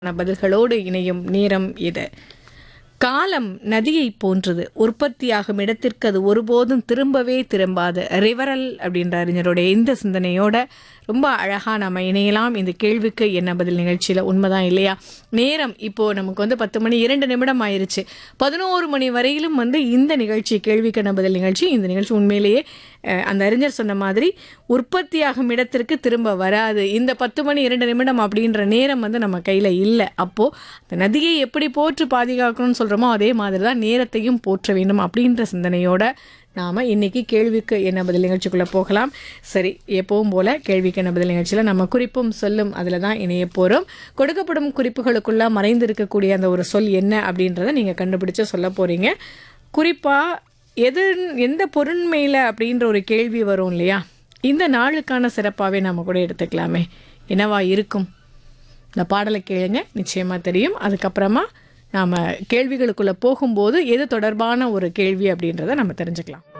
பதில்களோடு இணையும் நேரம் இது காலம் நதியைப் போன்றது உற்பத்தியாகும் இடத்திற்கு அது ஒருபோதும் திரும்பவே திரும்பாது ரிவரல் அப்படின்ற அறிஞருடைய இந்த சிந்தனையோட ரொம்ப அழகா நம்ம இணையலாம் இந்த கேள்விக்கு என்ன பதில் நிகழ்ச்சியில் உண்மைதான் இல்லையா நேரம் இப்போ நமக்கு வந்து பத்து மணி இரண்டு நிமிடம் ஆயிருச்சு பதினோரு மணி வரையிலும் வந்து இந்த நிகழ்ச்சி கேள்விக்கு என்ன பதில் நிகழ்ச்சி இந்த நிகழ்ச்சி உண்மையிலேயே அஹ், அந்த அறிஞர் சொன்ன மாதிரி உற்பத்தியாகும் இடத்திற்கு திரும்ப வராது இந்த பத்து மணி இரண்டு நிமிடம் அப்படின்ற நேரம் வந்து நம்ம கையில் இல்லை அப்போது அந்த நதியை எப்படி போற்று பாதுகாக்கணும்னு சொல்கிறோமோ அதே மாதிரி தான் நேரத்தையும் போற்ற வேண்டும் அப்படின்ற சிந்தனையோட நாம் இன்னைக்கு கேள்விக்கு என்ன பதில் நிகழ்ச்சிக்குள்ளே போகலாம் சரி எப்பவும் போல் கேள்விக்கு என்ன பதில் நிகழ்ச்சியில் நம்ம குறிப்பும் சொல்லும் அதில் தான் இணைய போகிறோம் கொடுக்கப்படும் குறிப்புகளுக்குள்ள மறைந்து இருக்கக்கூடிய அந்த ஒரு சொல் என்ன அப்படின்றத நீங்கள் கண்டுபிடிச்சு சொல்ல போகிறீங்க குறிப்பாக எது எந்த பொருண்மையில் அப்படின்ற ஒரு கேள்வி வரும் இல்லையா இந்த நாளுக்கான சிறப்பாகவே நம்ம கூட எடுத்துக்கலாமே என்னவா இருக்கும் இந்த பாடலை கேளுங்க நிச்சயமாக தெரியும் அதுக்கப்புறமா நாம் கேள்விகளுக்குள்ளே போகும்போது எது தொடர்பான ஒரு கேள்வி அப்படின்றத நம்ம தெரிஞ்சுக்கலாம்